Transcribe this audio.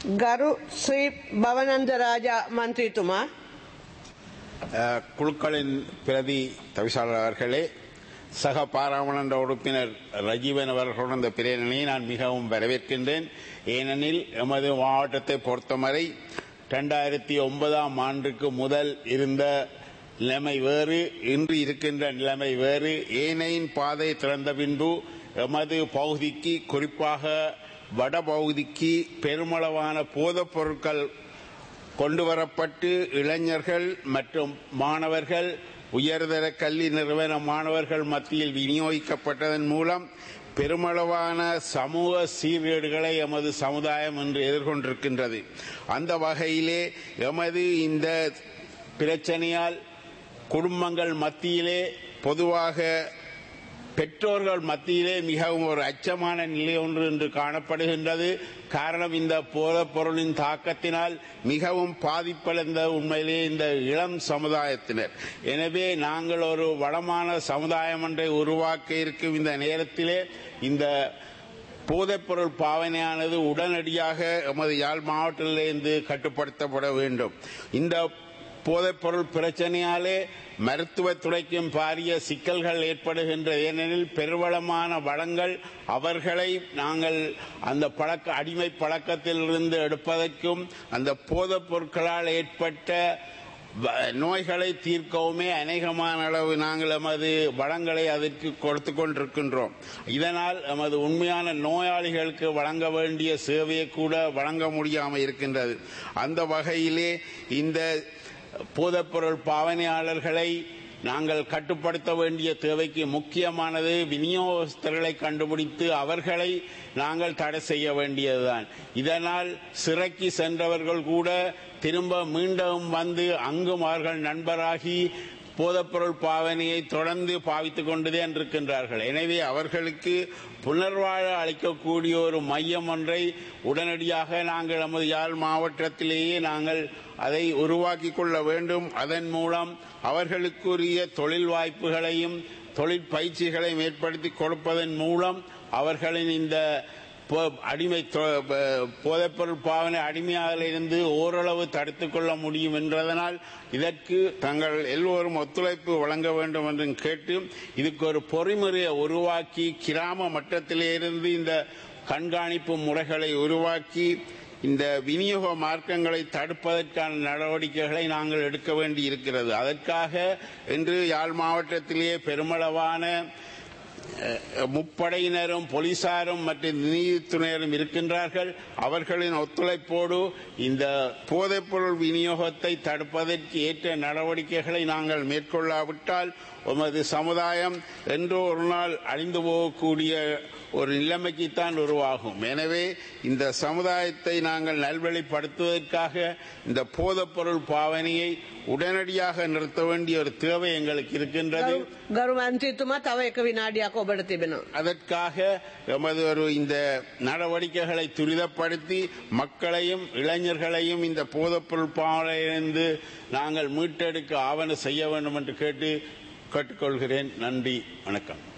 ගරු ශ්‍රී භවනන්ද රාජා මන්ත්‍රීතුමා அஹ், குழுக்களின் பிரதி தவிசாளர் அவர்களே சக பாராளுமன்ற உறுப்பினர் ரஜீவன் அவர்களுடன் இந்த பிரேரணையை நான் மிகவும் வரவேற்கின்றேன் ஏனெனில் எமது மாவட்டத்தை பொறுத்தவரை இரண்டாயிரத்தி ஒன்பதாம் ஆண்டுக்கு முதல் இருந்த நிலைமை வேறு இன்று இருக்கின்ற நிலைமை வேறு ஏனையின் பாதை திறந்த பின்பு எமது பகுதிக்கு குறிப்பாக வடபகுதிக்கு பெருமளவான போதைப் பொருட்கள் கொண்டு வரப்பட்டு இளைஞர்கள் மற்றும் மாணவர்கள் உயர்தர கல்வி நிறுவன மாணவர்கள் மத்தியில் விநியோகிக்கப்பட்டதன் மூலம் பெருமளவான சமூக சீர்கேடுகளை எமது சமுதாயம் இன்று எதிர்கொண்டிருக்கின்றது அந்த வகையிலே எமது இந்த பிரச்சனையால் குடும்பங்கள் மத்தியிலே பொதுவாக பெற்றோர்கள் மத்தியிலே மிகவும் ஒரு அச்சமான நிலை ஒன்று இன்று காணப்படுகின்றது காரணம் இந்த போதைப் பொருளின் தாக்கத்தினால் மிகவும் பாதிப்படைந்த உண்மையிலே இந்த இளம் சமுதாயத்தினர் எனவே நாங்கள் ஒரு வளமான சமுதாயம் ஒன்றை உருவாக்க இருக்கும் இந்த நேரத்திலே இந்த போதைப்பொருள் பாவனையானது உடனடியாக எமது யாழ் மாவட்டத்திலிருந்து கட்டுப்படுத்தப்பட வேண்டும் இந்த போதைப்பொருள் பிரச்சனையாலே மருத்துவத்துறைக்கும் பாரிய சிக்கல்கள் ஏற்படுகின்ற ஏனெனில் பெருவளமான வளங்கள் அவர்களை நாங்கள் அந்த பழக்க அடிமை பழக்கத்திலிருந்து எடுப்பதற்கும் அந்த போதைப் பொருட்களால் ஏற்பட்ட வ- நோய்களை தீர்க்கவுமே அநேகமான அளவு நாங்கள் எமது வளங்களை அதற்கு கொடுத்து கொண்டிருக்கின்றோம் இதனால் எமது உண்மையான நோயாளிகளுக்கு வழங்க வேண்டிய சேவையை கூட வழங்க முடியாமல் இருக்கின்றது அந்த வகையிலே இந்த போதைப்பொருள் பாவனையாளர்களை நாங்கள் கட்டுப்படுத்த வேண்டிய தேவைக்கு முக்கியமானது விநியோகஸ்தர்களை கண்டுபிடித்து அவர்களை நாங்கள் தடை செய்ய வேண்டியதுதான் இதனால் சிறைக்கு சென்றவர்கள் கூட திரும்ப மீண்டும் வந்து அங்கும் அவர்கள் நண்பராகி போதைப்பொருள் பாவனையை தொடர்ந்து பாவித்துக் கொண்டுதான் இருக்கின்றார்கள் எனவே அவர்களுக்கு புனர்வாழ அளிக்கக்கூடிய ஒரு மையம் ஒன்றை உடனடியாக நாங்கள் நமது யாழ் மாவட்டத்திலேயே நாங்கள் அதை உருவாக்கி கொள்ள வேண்டும் அதன் மூலம் அவர்களுக்குரிய தொழில் வாய்ப்புகளையும் தொழில் பயிற்சிகளையும் ஏற்படுத்தி கொடுப்பதன் மூலம் அவர்களின் இந்த போ- அடிமை தொ- ப- போதைப்பொருள் பாவனை அடிமையாலிருந்து ஓரளவு தடுத்துக் கொள்ள முடியும் என்றதனால் இதற்கு தங்கள் எல்லோரும் ஒத்துழைப்பு வழங்க வேண்டும் என்று கேட்டு இதுக்கு ஒரு பொறிமுறையை உருவாக்கி கிராம மட்டத்திலே இருந்து இந்த கண்காணிப்பு முறைகளை உருவாக்கி இந்த விநியோக மார்க்கங்களை தடுப்பதற்கான நடவடிக்கைகளை நாங்கள் எடுக்க வேண்டி இருக்கிறது அதற்காக இன்று யாழ் மாவட்டத்திலேயே பெருமளவான அஹ், முப்படையினரும் போலீசாரும் மற்றும் நீதித்துறையினரும் இருக்கின்றார்கள் அவர்களின் ஒத்துழைப்போடு இந்த போதைப்பொருள் விநியோகத்தை தடுப்பதற்கு ஏற்ற நடவடிக்கைகளை நாங்கள் மேற்கொள்ளாவிட்டால் உமது சமுதாயம் என்றோ ஒரு நாள் அழிந்து போகக்கூடிய ஒரு நிலைமைக்குத்தான் உருவாகும் எனவே இந்த சமுதாயத்தை நாங்கள் நல்வழிப்படுத்துவதற்காக இந்த போதைப்பொருள் பாவனையை உடனடியாக நிறுத்த வேண்டிய ஒரு தேவை எங்களுக்கு இருக்கின்றது ගරු- ගරු මන්ත්‍රීතුමා තව එක විනාඩියක් ඔබට තිබෙනවා. அதற்காக எமது ஒரு இந்த நடவடிக்கைகளை துரிதப்படுத்தி மக்களையும் இளைஞர்களையும் இந்த போதைப்பொருள் பாவனையிலிருந்து நாங்கள் மீட்டெடுக்க ஆவண செய்ய வேண்டும் என்று கேட்டு கேட்டுக்கொள்கிறேன் நன்றி வணக்கம்